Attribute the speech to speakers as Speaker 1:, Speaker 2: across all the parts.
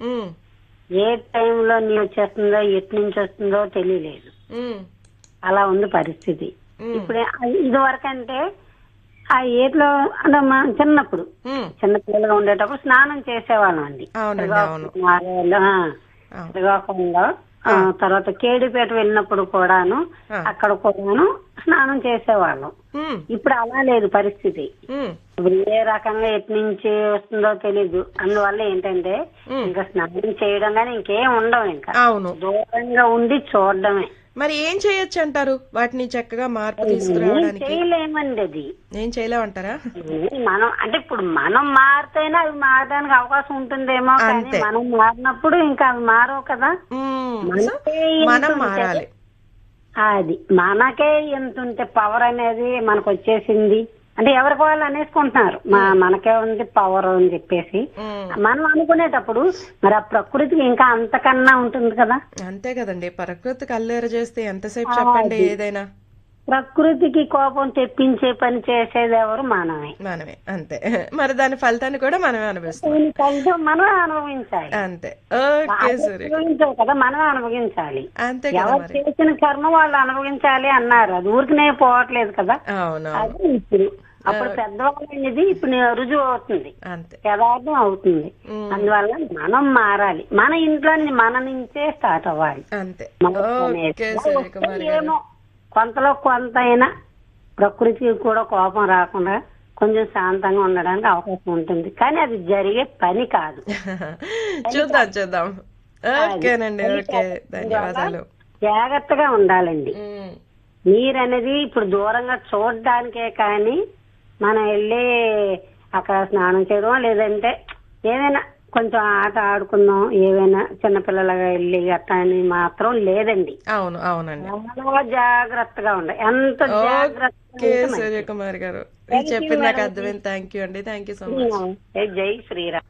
Speaker 1: ఉమ్,
Speaker 2: ఏ టైంలో నీరు వచ్చేస్తుందో ఎటు నుంచి వస్తుందో తెలియలేదు
Speaker 1: ఉమ్,
Speaker 2: అలా ఉంది పరిస్థితి
Speaker 1: ఉమ్,
Speaker 2: ఇప్పుడు ఇది వరకు అంటే ఆ ఏట్లో అంటే మనం చిన్నప్పుడు
Speaker 1: ఉమ్,
Speaker 2: చిన్నపిల్లలుగా ఉండేటప్పుడు స్నానం చేసేవాళ్ళం అండి
Speaker 1: అవునండి అవును
Speaker 2: మారేళ్ళు, ఆ,
Speaker 1: అవును
Speaker 2: శ్రీకాకుళంలో ఆ, తర్వాత కేడిపేట వెళ్ళినప్పుడు కూడాను
Speaker 1: ఆ.
Speaker 2: అక్కడ కూడాను స్నానం చేసేవాళ్ళం
Speaker 1: ఉమ్,
Speaker 2: ఇప్పుడు అలా లేదు పరిస్థితి
Speaker 1: ఉమ్,
Speaker 2: ఇప్పుడు ఏ రకంగా ఎటు నుంచి వస్తుందో తెలీదు అందువల్ల ఏంటంటే
Speaker 1: ఉమ్.
Speaker 2: ఇంకా స్నానం చేయడం కానీ ఇంకేం ఉండవు ఇంకా
Speaker 1: అవును
Speaker 2: దూరంగా ఉండి చూడడమే
Speaker 1: మరి ఏం చేయొచ్చు అంటారు వాటిని చక్కగా మార్పు
Speaker 2: ఏం
Speaker 1: తీసుకురావడానికి
Speaker 2: చేయలేమండి అది
Speaker 1: ఏం చేయలేమంటారా
Speaker 2: మనం అంటే ఇప్పుడు మనం మారితేనే అవి మారడానికి అవకాశం ఉంటుందేమో కానీ
Speaker 1: అంతే.
Speaker 2: మనం మారినప్పుడు ఇంకా అవి మారవు కదా
Speaker 1: ఉమ్, సో
Speaker 2: మనకే
Speaker 1: మనం
Speaker 2: ఎంత ఉంటే-
Speaker 1: మారాలి
Speaker 2: అది మనకే ఎంత ఉంటే పవర్ అనేది మనకు వచ్చేసింది అంటే ఎవరికి వాళ్ళు అనేసుకుంటున్నారు మా మనకే ఉంది పవర్ అని చెప్పేసి
Speaker 1: ఉమ్,
Speaker 2: మనం అనుకునేటప్పుడు మరి ఆ ప్రకృతికి ఇంకా అంతకన్నా ఉంటుంది కదా
Speaker 1: అంతే కదండి ప్రకృతికి అల్లేర చేస్తే ఎంతసేపు చెప్పండి ఏదైనా
Speaker 2: ప్రకృతికి కోపం తెప్పించే పని చేసేది ఎవరు మనమే
Speaker 1: మనమే అంతే మరి దాని ఫలితాన్ని కూడా మనమే అనుభవిస్తాం
Speaker 2: దీని ఫలితం మనం అనుభవించాలి
Speaker 1: అంతే ఓకే సరే
Speaker 2: అనుభవించాలి కదా మనమే అనుభవించాలి
Speaker 1: అంతే కదా
Speaker 2: ఎవరు
Speaker 1: మరి
Speaker 2: చేసిన కర్మ వాళ్ళు అనుభవించాలి అన్నారు అది ఊరికనే పోవట్లేదు కదా
Speaker 1: అవును
Speaker 2: అది ఇప్పుడు అప్పుడు పెద్దవాళ్ళు అనేది ఇప్పుడు ని- రుజువు అవుతుంది
Speaker 1: అంతే
Speaker 2: యథార్థం అవుతుంది
Speaker 1: ఉమ్,
Speaker 2: అందువల్ల మనం మారాలి మన ఇంట్లో నుంచి మన నుంచే స్టార్ట్ అవ్వాలి
Speaker 1: అంతే
Speaker 2: మనకు అనేది.
Speaker 1: ఓకే సూర్యకుమారి గారు
Speaker 2: ఏమో కొంతలో కొంత అయినా ప్రకృతికి కూడా కోపం రాకుండా కొంచెం శాంతంగా ఉండడానికి అవకాశం ఉంటుంది కానీ అది జరిగే పని కాదు
Speaker 1: చూద్దాం చూద్దాం ఓకేనండి ఓకే ధన్యవాదాలు
Speaker 2: జాగ్రత్తగా ఉండాలండి
Speaker 1: ఉమ్,
Speaker 2: నీరు అనేది ఇప్పుడు దూరంగా చూడడానికే కానీ మనం వెళ్ళి అక్కడ స్నానం చేయడం లేదంటే ఏదైనా కొంచెం ఆట ఆడుకుందాం ఏవైనా చిన్నపిల్లలుగా వెళ్ళి అట్లా అని మాత్రం లేదండి
Speaker 1: అవును అవునండి
Speaker 2: చాలా జాగ్రత్తగా ఉండాలి ఎంత జాగ్రత్తగా
Speaker 1: ఓకే సూర్యకుమారి గారు మీరు చెప్పింది నాకు అర్థమైంది థ్యాంక్ యూ అండి థ్యాంక్ యూ సో మచ్
Speaker 2: ఉంటే జై శ్రీరామ్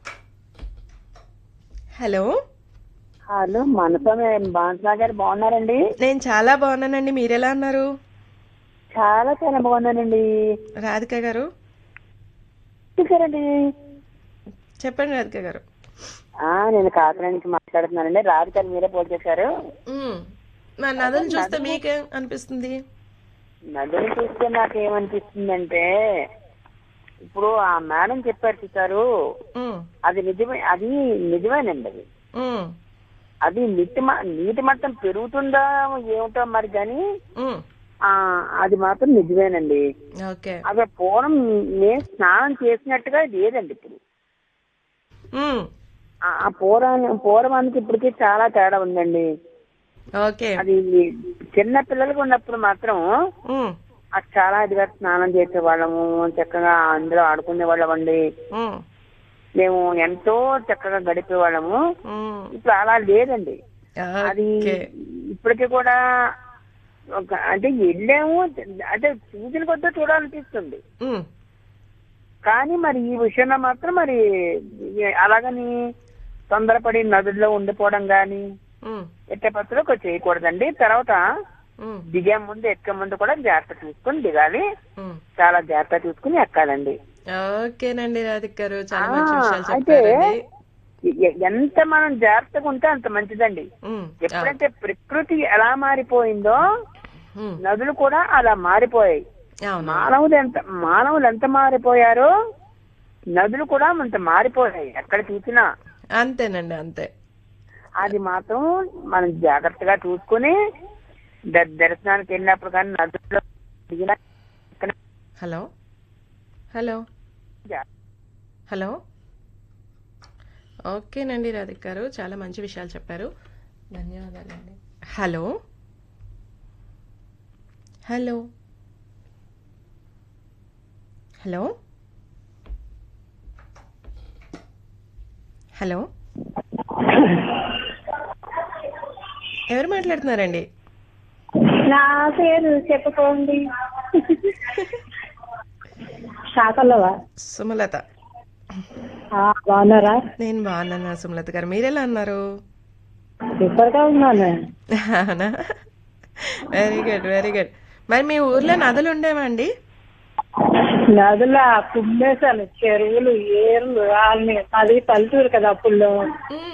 Speaker 1: హలో
Speaker 3: హలో మనసం బాన్సా గారు బాగున్నారండి
Speaker 1: నేను చాలా బాగున్నానండి మీరు ఎలా ఉన్నారు
Speaker 3: చాలా చాలా బాగున్నానండి
Speaker 1: రాధిక గారు
Speaker 3: చూసారండి
Speaker 1: చెప్పండి రాధిక గారు
Speaker 3: ఆ నేను కాకినాడ నుంచి మాట్లాడుతున్నానండి రాధికారు మీరే పోల్ చేశారు
Speaker 1: ఉమ్, మరి నదులు చూస్తే మీకేం అనిపిస్తుంది
Speaker 3: నదులు చూస్తే నాకు ఏమనిపిస్తుందంటే ఇప్పుడు ఆ మేడం చెప్పారు చూసారు
Speaker 1: ఉమ్,
Speaker 3: అది నిజమే అది నిజమేనండి అది
Speaker 1: ఉమ్,
Speaker 3: అది నీటి మ- నీటి మట్టం పెరుగుతుందా ఏమిటో మరి కానీ
Speaker 1: ఉమ్,
Speaker 3: ఆ అది మాత్రం నిజమేనండి
Speaker 1: ఓకే
Speaker 3: అదే పూర్వం నేను స్నానం చేసినట్టుగా లేదండి ఇప్పుడు
Speaker 1: ఉమ్,
Speaker 3: ఆ ఆ పూర్వం పూర్వానికి ఇప్పటికి చాలా తేడా ఉందండి
Speaker 1: ఓకే
Speaker 3: అది చిన్న పిల్లలకు ఉన్నప్పుడు మాత్రం
Speaker 1: ఉమ్,
Speaker 3: అది చాలా ఇదిగా స్నానం చేసేవాళ్ళము చక్కగా అందులో ఆడుకునే వాళ్ళమండి
Speaker 1: ఉమ్,
Speaker 3: మేము ఎంతో చక్కగా గడిపేవాళ్ళము
Speaker 1: ఉమ్,
Speaker 3: ఇప్పుడు అలా లేదండి అది
Speaker 1: ఓకే
Speaker 3: ఇప్పటికీ కూడా ఒక అంటే వెళ్ళాము అంటే చూసిన కొద్ది చూడాలనిపిస్తుంది
Speaker 1: ఉమ్,
Speaker 3: కానీ మరి ఈ విషయంలో మాత్రం మరి అలాగని తొందరపడి నదుల్లో ఉండిపోవడం గాని
Speaker 1: ఉమ్,
Speaker 3: ఎట్టే పత్రులు కొంచెం చేయకూడదండి తర్వాత
Speaker 1: ఉమ్,
Speaker 3: దిగే ముందు ఎక్కే ముందు కూడా జాగ్రత్త చూసుకుని దిగాలి
Speaker 1: ఉమ్.
Speaker 3: చాలా జాగ్రత్త చూసుకుని ఎక్కాలండి
Speaker 1: ఓకేనండి రాధిక గారు చాలా మంచి
Speaker 3: ఆ,
Speaker 1: విషయాలు
Speaker 3: అయితే
Speaker 1: చెప్పారండి
Speaker 3: ఎ- ఎంత మనం జాగ్రత్తగా ఉంటే అంత మంచిదండి
Speaker 1: ఉమ్,
Speaker 3: ఎప్పుడైతే ప్రకృతి ఎలా మారిపోయిందో
Speaker 1: ఉమ్,
Speaker 3: నదులు కూడా అలా మారిపోయాయి
Speaker 1: అవును
Speaker 3: మానవులు ఎంత మానవులు ఎంత మారిపోయారో నదులు కూడా అంత మారిపోయాయి ఎక్కడ చూసినా
Speaker 1: అంతేనండి అంతే
Speaker 3: అది మాత్రం మనం జాగ్రత్తగా చూసుకుని ద- దర్శనానికి వెళ్ళినప్పుడు కానీ నదుల్లో దిగిన
Speaker 1: హలో హలో హలో ఓకేనండి రాధిక్ గారు చాలా మంచి విషయాలు చెప్పారు ధన్యవాదాలండి హలో హలో హలో హలో ఎవరు మాట్లాడుతున్నారండి
Speaker 2: నా పేరు చెప్పుకోండి శాఖలవా
Speaker 1: సుమలత
Speaker 2: బాగున్నారా
Speaker 1: నేను బాగున్నాను సుమలత గారు మీరెలా అన్నారు
Speaker 2: సూపర్ గా ఉన్నాను
Speaker 1: అవునా వెరీ గుడ్ వెరీ గుడ్ మరి మీ ఊర్లో నదులు ఉండేవా అండి
Speaker 2: నదుల కుంభేశాలు చెరువులు ఏర్లు వాళ్ళని అది పల్లెటూరు కదా అప్పుడు